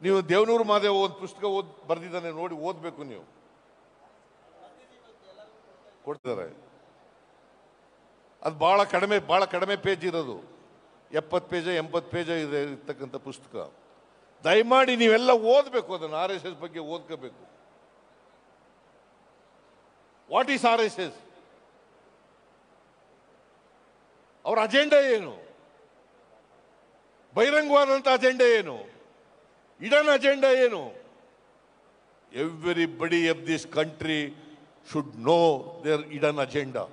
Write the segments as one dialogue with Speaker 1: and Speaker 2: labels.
Speaker 1: ನೀವು ದೇವನೂರು ಮಾದೇವ ಒಂದು ಪುಸ್ತಕ ಓದ್ ಬರೆದಿದ್ದಾನೆ ನೋಡಿ ಓದಬೇಕು ನೀವು ಕೊಡ್ತಾರೆ ಅದು ಭಾಳ ಕಡಿಮೆ ಭಾಳ ಕಡಿಮೆ ಪೇಜ್ ಇರೋದು ಎಪ್ಪತ್ತು ಪೇಜ ಎಂಬತ್ತು ಪೇಜ ಇದೆ ಇರ್ತಕ್ಕಂಥ ಪುಸ್ತಕ ದಯಮಾಡಿ ನೀವೆಲ್ಲ ಓದಬೇಕು ಅದನ್ನು ಆರ್ ಎಸ್ ಎಸ್ ಬಗ್ಗೆ ಓದ್ಕೋಬೇಕು what is R S S ಅವರ ಅಜೆಂಡಾ ಏನು ಬಹಿರಂಗವಾದಂಥ ಅಜೆಂಡಾ ಏನು ಇಡನ್ ಅಜೆಂಡಾ ಏನು everybody of this country should know their hidden agenda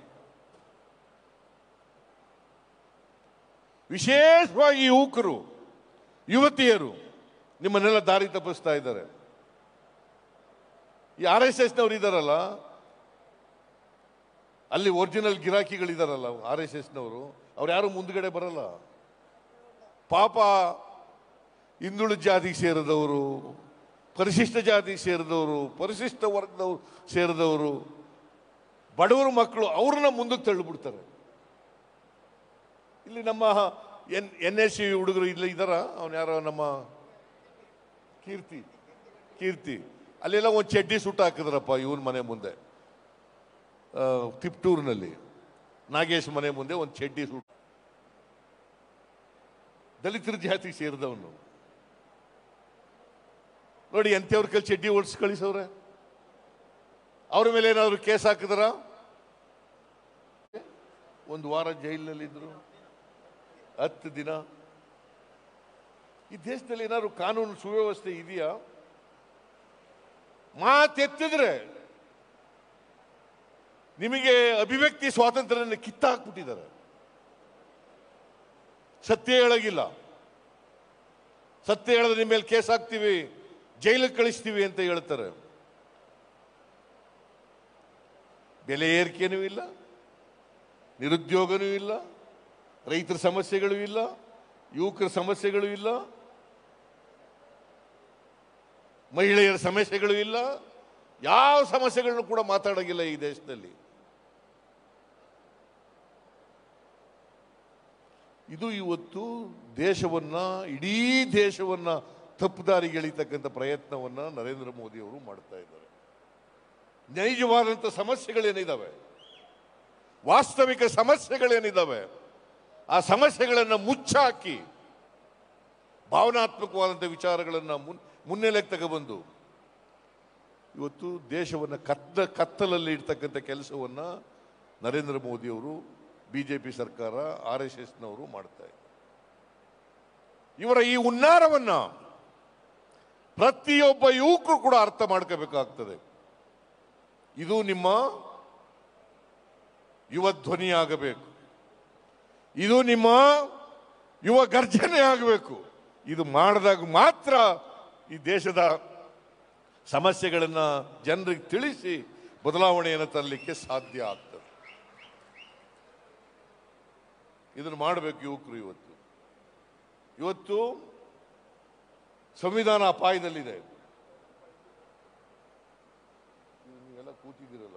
Speaker 1: ವಿಶೇಷವಾಗಿ ಯುವಕರು ಯುವತಿಯರು ನಿಮ್ಮನ್ನೆಲ್ಲ ದಾರಿ ತಪ್ಪಿಸ್ತಾ ಇದ್ದಾರೆ ಈ ಆರ್ ಎಸ್ ಎಸ್ನವ್ರು ಇದ್ದಾರಲ್ಲ ಅಲ್ಲಿ ಒರಿಜಿನಲ್ ಗಿರಾಕಿಗಳಿದಾರಲ್ಲ ಆರ್ ಎಸ್ ಎಸ್ನವರು ಅವ್ರು ಯಾರು ಮುಂದ್ಗಡೆ ಬರಲ್ಲ ಪಾಪ ಹಿಂದುಳಿದ ಜಾತಿಗೆ ಸೇರಿದವರು ಪರಿಶಿಷ್ಟ ಜಾತಿಗೆ ಸೇರಿದವರು ಪರಿಶಿಷ್ಟ ವರ್ಗದವರು ಸೇರಿದವರು ಬಡವರ ಮಕ್ಕಳು ಅವ್ರನ್ನ ಮುಂದಕ್ಕೆ ತಳ್ಳಿಬಿಡ್ತಾರೆ ಇಲ್ಲಿ ನಮ್ಮ ಎನ್ ಎನ್ ಎಸ್ ಸಿ ಹುಡುಗರು ಇಲ್ಲ ಇದ್ದಾರ ಅವನು ಯಾರೋ ನಮ್ಮ ಕೀರ್ತಿ ಕೀರ್ತಿ ಅಲ್ಲೆಲ್ಲ ಒಂದು ಚಡ್ಡಿ ಸುಟ್ಟು ಹಾಕಿದ್ರಪ್ಪ ಇವನ್ ಮನೆ ಮುಂದೆ ಆ, ತಿಪ್ಟೂರಿನಲ್ಲಿ ನಾಗೇಶ್ ಮನೆ ಮುಂದೆ ಒಂದು ಚಡ್ಡಿ ಸುಟ್ಟು ದಲಿತರ ಜಾತಿಗೆ ಸೇರಿದವನು ನೋಡಿ ಎಂಥವ್ರ ಕೈಲಿ ಚಡ್ಡಿ ಓಡಿಸಿ ಕಳಿಸವ್ರೆ ಅವ್ರ ಮೇಲೆ ಏನಾದ್ರು ಕೇಸ್ ಹಾಕಿದ್ರ ಒಂದು ವಾರ ಜೈಲಿನಲ್ಲಿದ್ರು ಹತ್ತು ದಿನ ಈ ದೇಶದಲ್ಲಿ ಏನಾದ್ರು ಕಾನೂನು ಸುವ್ಯವಸ್ಥೆ ಇದೆಯಾ ಮಾತೆತ್ತಿದ್ರೆ ನಿಮಗೆ ಅಭಿವ್ಯಕ್ತಿ ಸ್ವಾತಂತ್ರ್ಯನ ಕಿತ್ತಾಕ್ಬಿಟ್ಟಿದ್ದಾರೆ ಸತ್ಯ ಹೇಳಗಿಲ್ಲ ಸತ್ಯ ಹೇಳಿದ್ರೆ ನಿಮ್ಮ ಮೇಲೆ ಕೇಸ್ ಹಾಕ್ತೀವಿ ಜೈಲಿಗೆ ಕಳಿಸ್ತೀವಿ ಅಂತ ಹೇಳ್ತಾರೆ ಬೆಲೆ ಏರಿಕೆನೂ ಇಲ್ಲ ನಿರುದ್ಯೋಗನೂ ಇಲ್ಲ ರೈತರ ಸಮಸ್ಯೆಗಳು ಇಲ್ಲ ಯುವಕರ ಸಮಸ್ಯೆಗಳು ಇಲ್ಲ ಮಹಿಳೆಯರ ಸಮಸ್ಯೆಗಳು ಇಲ್ಲ ಯಾವ ಸಮಸ್ಯೆಗಳನ್ನು ಕೂಡ ಮಾತಾಡೋಂಗಿಲ್ಲ ಈ ದೇಶದಲ್ಲಿ ಇದು ಇವತ್ತು ದೇಶವನ್ನ ಇಡೀ ದೇಶವನ್ನ ತಪ್ಪುದಾರಿಗೆ ಎಳಿತಕ್ಕಂಥ ಪ್ರಯತ್ನವನ್ನ ನರೇಂದ್ರ ಮೋದಿ ಅವರು ಮಾಡ್ತಾ ಇದ್ದಾರೆ ನೈಜವಾದಂಥ ಸಮಸ್ಯೆಗಳೇನಿದಾವೆ ವಾಸ್ತವಿಕ ಸಮಸ್ಯೆಗಳೇನಿದಾವೆ ಆ ಸಮಸ್ಯೆಗಳನ್ನು ಮುಚ್ಚಾಕಿ ಭಾವನಾತ್ಮಕವಾದಂಥ ವಿಚಾರಗಳನ್ನು ಮುನ್ ಮುನ್ನೆಲೆಗೆ ತಗೊಬಂದು ಇವತ್ತು ದೇಶವನ್ನು ಕತ್ತ ಕತ್ತಲಲ್ಲಿ ಇಡ್ತಕ್ಕಂಥ ಕೆಲಸವನ್ನು ನರೇಂದ್ರ ಮೋದಿಯವರು ಬಿ ಜೆ ಪಿ ಸರ್ಕಾರ ಆರ್ ಎಸ್ ಎಸ್ನವರು ಮಾಡ್ತಾ ಇದ್ದಾರೆ ಇವರ ಈ ಹುನ್ನಾರವನ್ನ ಪ್ರತಿಯೊಬ್ಬ ಯುವಕರು ಕೂಡ ಅರ್ಥ ಮಾಡ್ಕೋಬೇಕಾಗ್ತದೆ ಇದು ನಿಮ್ಮ ಯುವ ಧ್ವನಿ ಆಗಬೇಕು ಇದು ನಿಮ್ಮ ಯುವ ಗರ್ಜನೆ ಆಗಬೇಕು ಇದು ಮಾಡಿದಾಗ ಮಾತ್ರ ಈ ದೇಶದ ಸಮಸ್ಯೆಗಳನ್ನು ಜನರಿಗೆ ತಿಳಿಸಿ ಬದಲಾವಣೆಯನ್ನು ತರಲಿಕ್ಕೆ ಸಾಧ್ಯ ಆಗ್ತದೆ ಇದನ್ನು ಮಾಡಬೇಕು ಯುವಕರು ಇವತ್ತು ಇವತ್ತು ಸಂವಿಧಾನ ಅಪಾಯದಲ್ಲಿದೆ ನೀವೆಲ್ಲ ಕೂತಿದ್ದೀರಲ್ಲ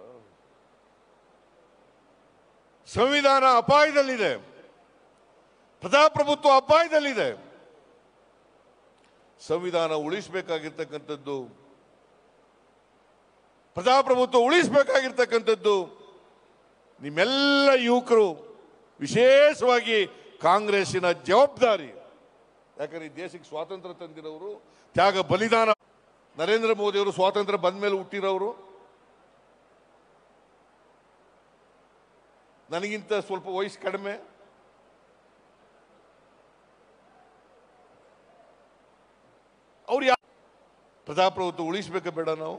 Speaker 1: ಸಂವಿಧಾನ ಅಪಾಯದಲ್ಲಿದೆ ಪ್ರಜಾಪ್ರಭುತ್ವ ಅಪಾಯದಲ್ಲಿದೆ ಸಂವಿಧಾನ ಉಳಿಸಬೇಕಾಗಿರ್ತಕ್ಕಂಥದ್ದು ಪ್ರಜಾಪ್ರಭುತ್ವ ಉಳಿಸಬೇಕಾಗಿರ್ತಕ್ಕಂಥದ್ದು ನಿಮ್ಮೆಲ್ಲ ಯುವಕರು ವಿಶೇಷವಾಗಿ ಕಾಂಗ್ರೆಸ್ಸಿನ ಜವಾಬ್ದಾರಿ ಯಾಕಂದ್ರೆ ಈ ದೇಶಕ್ಕೆ ಸ್ವಾತಂತ್ರ್ಯ ತಂದಿರೋರು ತ್ಯಾಗ ಬಲಿದಾನ ನರೇಂದ್ರ ಮೋದಿ ಅವರು ಸ್ವಾತಂತ್ರ್ಯ ಬಂದ ಮೇಲೆ ಹುಟ್ಟಿರೋರು ನನಗಿಂತ ಸ್ವಲ್ಪ ವಯಸ್ಸು ಕಡಿಮೆ ಅವ್ರು ಯಾ ಪ್ರಜಾಪ್ರಭುತ್ವ ಉಳಿಸ್ಬೇಕ ಬೇಡ ನಾವು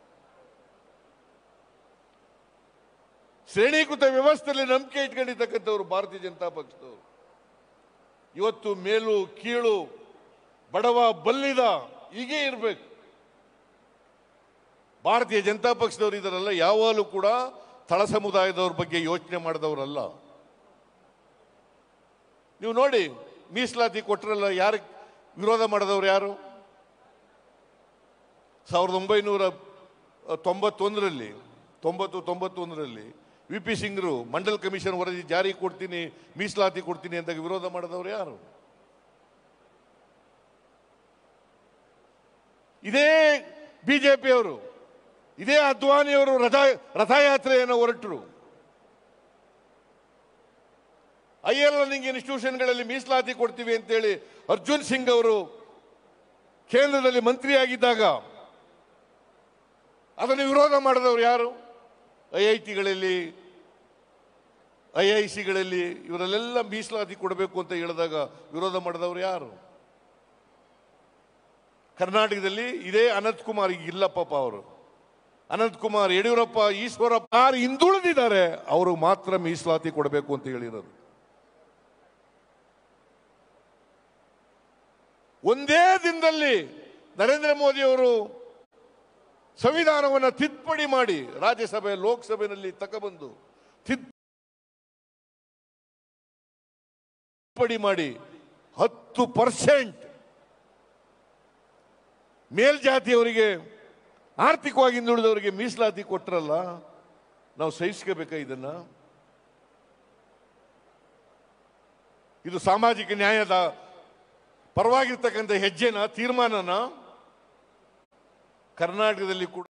Speaker 1: ಶ್ರೇಣೀಕೃತ ವ್ಯವಸ್ಥೆಯಲ್ಲಿ ನಂಬಿಕೆ ಇಟ್ಕೊಂಡಿರ್ತಕ್ಕಂಥವ್ರು ಭಾರತೀಯ ಜನತಾ ಪಕ್ಷದವರು ಇವತ್ತು ಮೇಲು ಕೀಳು ಬಡವ ಬಲ್ಲಿದ ಹೀಗೆ ಇರಬೇಕು ಭಾರತೀಯ ಜನತಾ ಪಕ್ಷದವರು ಇದಾರಲ್ಲ ಯಾವಾಗಲೂ ಕೂಡ ತಳ ಸಮುದಾಯದವ್ರ ಬಗ್ಗೆ ಯೋಚನೆ ಮಾಡಿದವರಲ್ಲ ನೀವು ನೋಡಿ ಮೀಸಲಾತಿ ಕೊಟ್ಟರಲ್ಲ ಯಾರು ವಿರೋಧ ಮಾಡಿದವರು ಯಾರು ಸಾವಿರದ ಒಂಬೈನೂರ ತೊಂಬತ್ತೊಂದರಲ್ಲಿ ತೊಂಬತ್ತು ತೊಂಬತ್ತೊಂದರಲ್ಲಿ ವಿ ಪಿ ಸಿಂಗ್ರು ಮಂಡಲ್ ಕಮಿಷನ್ ವರದಿ ಜಾರಿ ಕೊಡ್ತೀನಿ ಮೀಸಲಾತಿ ಕೊಡ್ತೀನಿ ಅಂತ ವಿರೋಧ ಮಾಡಿದವರು ಯಾರು ಇದೇ ಬಿಜೆಪಿಯವರು ಇದೇ ಅದ್ವಾನಿಯವರು ರಥ ರಥಯಾತ್ರೆಯನ್ನು ಹೊರಟರು ಐ ಎಲ್ ಲರ್ನಿಂಗ್ ಇನ್ಸ್ಟಿಟ್ಯೂಷನ್ಗಳಲ್ಲಿ ಮೀಸಲಾತಿ ಕೊಡ್ತೀವಿ ಅಂತೇಳಿ ಅರ್ಜುನ್ ಸಿಂಗ್ ಅವರು ಕೇಂದ್ರದಲ್ಲಿ ಮಂತ್ರಿಯಾಗಿದ್ದಾಗ ಅದನ್ನು ವಿರೋಧ ಮಾಡಿದವರು ಯಾರು ಐ ಐ ಟಿಗಳಲ್ಲಿ ಐ ಐ ಸಿಗಳಲ್ಲಿ ಇವರಲ್ಲೆಲ್ಲ ಮೀಸಲಾತಿ ಕೊಡಬೇಕು ಅಂತ ಹೇಳಿದಾಗ ವಿರೋಧ ಮಾಡಿದವರು ಯಾರು ಕರ್ನಾಟಕದಲ್ಲಿ ಇದೇ ಅನಂತ್ ಕುಮಾರ್ ಈಗ ಇಲ್ಲ ಪಾಪ ಅವರು ಅನಂತ್ ಕುಮಾರ್ ಯಡಿಯೂರಪ್ಪ ಈಶ್ವರಪ್ಪ ಯಾರು ಹಿಂದುಳಿದಿದ್ದಾರೆ ಅವರು ಮಾತ್ರ ಮೀಸಲಾತಿ ಕೊಡಬೇಕು ಅಂತ ಹೇಳಿರೋದು ಒಂದೇ ದಿನದಲ್ಲಿ ನರೇಂದ್ರ ಮೋದಿ ಅವರು ಸಂವಿಧಾನವನ್ನು ತಿದ್ದುಪಡಿ ಮಾಡಿ ರಾಜ್ಯಸಭೆ ಲೋಕಸಭೆಯಲ್ಲಿ ತಗೊಬಂದು ತಿದ್ದುಪಡಿ ಮಾಡಿ ಹತ್ತು ಪರ್ಸೆಂಟ್ ಮೇಲ್ಜಾತಿಯವರಿಗೆ ಆರ್ಥಿಕವಾಗಿ ಹಿಂದುಳಿದವರಿಗೆ ಮೀಸಲಾತಿ ಕೊಟ್ಟರಲ್ಲ ನಾವು ಸಹಿಸ್ಕೋಬೇಕಾ ಇದನ್ನ ಇದು ಸಾಮಾಜಿಕ ನ್ಯಾಯದ ಪರವಾಗಿರ್ತಕ್ಕಂಥ ಹೆಜ್ಜೆನ ತೀರ್ಮಾನನ ಕರ್ನಾಟಕದಲ್ಲಿ ಕೂಡ